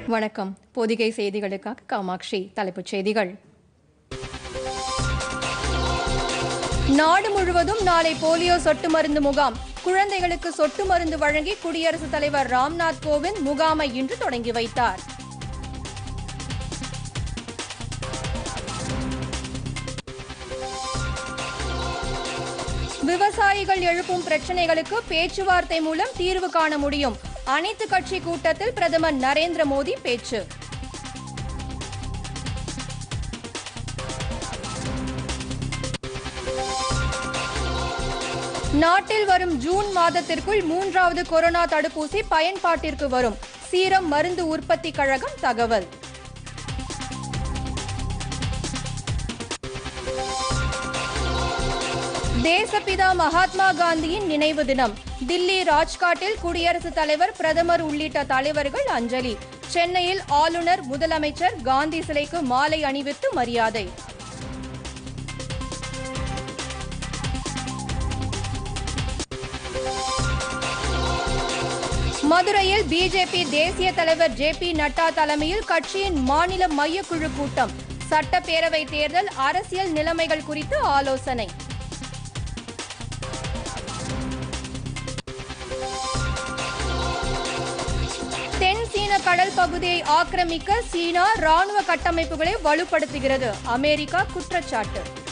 வணக்கம் பொதிகை செய்திகளுக்காக காமாட்சி தலைப்புச் செய்திகள் நாடு முழுவதும் நாளை போலியோ சொட்டு மருந்து முகாம் குழந்தைகளுக்கு சொட்டு மருந்து வழங்கி குடியரசுத் தலைவர் ராம்நாத் கோவிந்த் முகாமை இன்று தொடங்கி வைத்தார் விவசாயிகள் எழுப்பும் பிரச்சனைகளுக்கு பேச்சுவார்த்தை மூலம் தீர்வு காண முடியும் அனைத்து கட்சி கூட்டத்தில் பிரதமர் நரேந்திர மோடி பேச்சு நாட்டில் வரும் ஜூன் மாதத்திற்குள் மூன்றாவது கொரோனா தடுப்பூசி பயன்பாட்டிற்கு வரும் சீரம் மருந்து உற்பத்தி கழகம் தகவல் தேசப்பிதா மகாத்மா காந்தியின் நினைவு தினம் தில்லி ராஜ்காட்டில் குடியரசுத் தலைவர் பிரதமர் உள்ளிட்ட தலைவர்கள் அஞ்சலி சென்னையில் ஆளுநர் முதலமைச்சர் காந்தி சிலைக்கு மாலை அணிவித்து மரியாதை மதுரையில் பிஜேபி தேசிய தலைவர் ஜே பி நட்டா தலைமையில் கட்சியின் மாநில மையக்குழு கூட்டம் சட்டப்பேரவை தேர்தல் அரசியல் நிலைமைகள் குறித்து ஆலோசனை தென் சீன கடல் பகுதியை ஆக்கிரமிக்க சீனா ராணுவ கட்டமைப்புகளை வலுப்படுத்துகிறது அமெரிக்கா குற்றச்சாட்டு